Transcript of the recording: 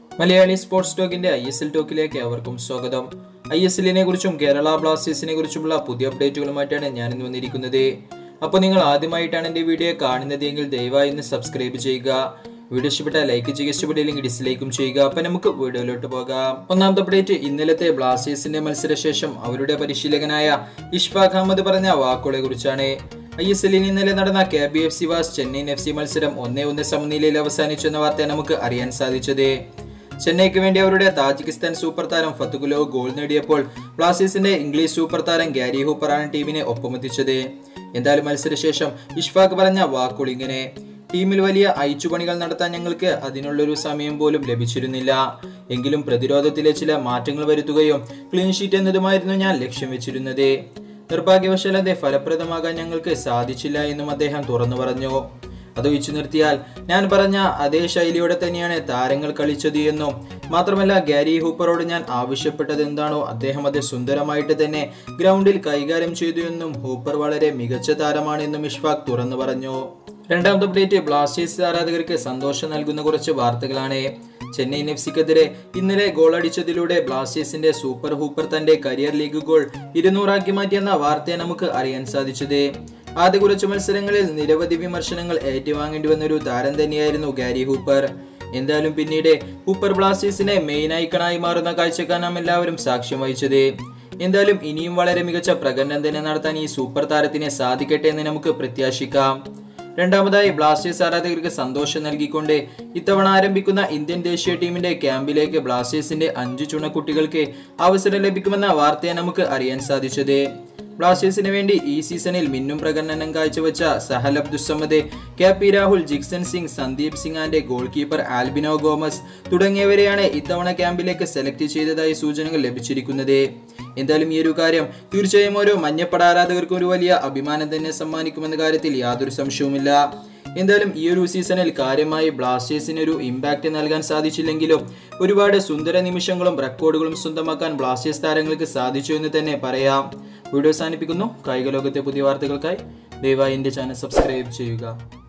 Malayali sports ടോക്കിന്റെ I S L ടോക്കിലേക്ക് അവർക്കും സ്വാഗതം ഐ എസ് എല്ലിനെ കുറിച്ചും കേരള ബ്ലാസ്റ്റേഴ്സിനെ കുറിച്ചുമുള്ള പുതിയ അപ്ഡേറ്റുകളുമായിട്ടാണ് ഞാൻ ഇന്ന് വന്നിരിക്കുന്നത് അപ്പോൾ നിങ്ങൾ ആദ്യമായിട്ടാണ് എൻ്റെ വീഡിയോ കാണുന്നതെങ്കിൽ ദയവായി ഇന്ന് സബ്സ്ക്രൈബ് ചെയ്യുക വീഡിയോ ഇഷ്ടപ്പെട്ടാൽ ലൈക്ക് ചെയ്യുക ഇഷ്ടപ്പെട്ടില്ലെങ്കിൽ ഡിസ്ലൈക്കും ചെയ്യുക അപ്പം നമുക്ക് വീഡിയോയിലോട്ട് പോകാം ഒന്നാമത്തെ അപ്ഡേറ്റ് ഇന്നലത്തെ ബ്ലാസ്റ്റേഴ്സിന്റെ മത്സരശേഷം അവരുടെ പരിശീലകനായ ഇഷ്ഫാഖ് അഹമ്മദ് പറഞ്ഞ വാക്കുകളെ കുറിച്ചാണ് ഐ എസ് എല്ലിൽ ഇന്നലെ നടന്ന K B F C vs Chennaiyin F C മത്സരം ഒന്നേ ഒന്ന് സമനിലയിൽ അവസാനിച്ചു എന്ന വാർത്ത നമുക്ക് അറിയാൻ സാധിച്ചത് ചെന്നൈക്ക് വേണ്ടി അവരുടെ താജിക്കിസ്ഥാൻ സൂപ്പർ താരം ഫത്തുഗുലോ ഗോൾ നേടിയപ്പോൾ ബ്ലാസ്റ്റേഴ്സിന്റെ ഇംഗ്ലീഷ് സൂപ്പർ താരം ഗാരി ഹൂപ്പറാണ് ടീമിനെ ഒപ്പമെത്തിച്ചത് എന്തായാലും മത്സരശേഷം ഇഷ്ഫാഖ് പറഞ്ഞ വാക്കുകൾ ഇങ്ങനെ ടീമിൽ വലിയ അയച്ചുപണികൾ നടത്താൻ ഞങ്ങൾക്ക് അതിനുള്ളൊരു സമയം പോലും ലഭിച്ചിരുന്നില്ല എങ്കിലും പ്രതിരോധത്തിലെ ചില മാറ്റങ്ങൾ വരുത്തുകയും ക്ലീൻ ഷീറ്റ് എന്നതുമായിരുന്നു ഞാൻ ലക്ഷ്യം വെച്ചിരുന്നത് നിർഭാഗ്യവശാൽ അത് ഫലപ്രദമാകാൻ ഞങ്ങൾക്ക് സാധിച്ചില്ല എന്നും അദ്ദേഹം തുറന്നു പറഞ്ഞു അത് വെച്ചു നിർത്തിയാൽ ഞാൻ പറഞ്ഞ അതേ ശൈലിയോടെ തന്നെയാണ് താരങ്ങൾ കളിച്ചത് എന്നും മാത്രമല്ല ഗാരി ഹൂപ്പറോട് ഞാൻ ആവശ്യപ്പെട്ടത് എന്താണോ അദ്ദേഹം അത് സുന്ദരമായിട്ട് തന്നെ ഗ്രൗണ്ടിൽ കൈകാര്യം ചെയ്തു എന്നും ഹൂപ്പർ വളരെ മികച്ച താരമാണെന്നും ഇഷ്ഫാഖ് തുറന്നു പറഞ്ഞു രണ്ടാമത്തെ അപ്ഡേറ്റ് ബ്ലാസ്റ്റേഴ്സ് ആരാധകർക്ക് സന്തോഷം നൽകുന്ന കുറച്ച് വാർത്തകളാണ് ചെന്നൈയിൻ എഫ് സിക്കെതിരെ ഇന്നലെ ഗോൾ അടിച്ചതിലൂടെ ബ്ലാസ്റ്റേഴ്സിന്റെ സൂപ്പർ ഹൂപ്പർ തന്റെ കരിയർ ലീഗ് ഗോൾ ഇരുന്നൂറാക്കി മാറ്റിയെന്ന വാർത്തയെ നമുക്ക് അറിയാൻ സാധിച്ചത് ആദ്യ കുറച്ച് മത്സരങ്ങളിൽ നിരവധി വിമർശനങ്ങൾ ഏറ്റുവാങ്ങേണ്ടി വന്നൊരു താരം തന്നെയായിരുന്നു ഗാരി ഹൂപ്പർ എന്തായാലും പിന്നീട് ഹൂപ്പർ ബ്ലാസ്റ്റേഴ്സിനെ മെയിൻ ഐക്കണായി മാറുന്ന കാഴ്ചക്കാൻ നാം എല്ലാവരും സാക്ഷ്യം വഹിച്ചത് എന്തായാലും ഇനിയും വളരെ മികച്ച പ്രകടനം തന്നെ നടത്താൻ ഈ സൂപ്പർ താരത്തിനെ സാധിക്കട്ടെ എന്ന് നമുക്ക് പ്രത്യാശിക്കാം രണ്ടാമതായി ബ്ലാസ്റ്റേഴ്സ് ആരാധകർക്ക് സന്തോഷം നൽകിക്കൊണ്ട് ഇത്തവണ ആരംഭിക്കുന്ന ഇന്ത്യൻ ദേശീയ ടീമിന്റെ ക്യാമ്പിലേക്ക് ബ്ലാസ്റ്റേഴ്സിന്റെ അഞ്ചു ചുണക്കുട്ടികൾക്ക് അവസരം ലഭിക്കുമെന്ന വാർത്തയെ നമുക്ക് അറിയാൻ സാധിച്ചത് ബ്ലാസ്റ്റേഴ്സിന് വേണ്ടി ഈ സീസണിൽ മിന്നും പ്രകടനം കാഴ്ചവെച്ച Sahal Abdusamad K P Rahul Jeakson Singh Sandeep Singh and goal keeper Albino Gomes തുടങ്ങിയവരെയാണ് ഇത്തവണ ക്യാമ്പിലേക്ക് സെലക്ട് ചെയ്തതായി സൂചനകൾ ലഭിച്ചിരിക്കുന്നത് എന്തായാലും ഈ ഒരു കാര്യം തീർച്ചയായും ഓരോ മഞ്ഞപ്പട ആരാധകർക്കും ഒരു വലിയ അഭിമാനം തന്നെ സമ്മാനിക്കുമെന്ന കാര്യത്തിൽ യാതൊരു സംശയവുമില്ല എന്തായാലും ഈ ഒരു സീസണിൽ കാര്യമായി ബ്ലാസ്റ്റേഴ്സിന് ഒരു ഇമ്പാക്റ്റ് നൽകാൻ സാധിച്ചില്ലെങ്കിലും ഒരുപാട് സുന്ദര നിമിഷങ്ങളും റെക്കോർഡുകളും സ്വന്തമാക്കാൻ ബ്ലാസ്റ്റേഴ്സ് താരങ്ങൾക്ക് സാധിച്ചു എന്ന് തന്നെ പറയാം വീഡിയോ അവസാനിപ്പിക്കുന്നു കായിക ലോകത്തെ പുതിയ വാർത്തകൾക്കായി ദയവായി എൻ്റെ ചാനൽ സബ്സ്ക്രൈബ് ചെയ്യുക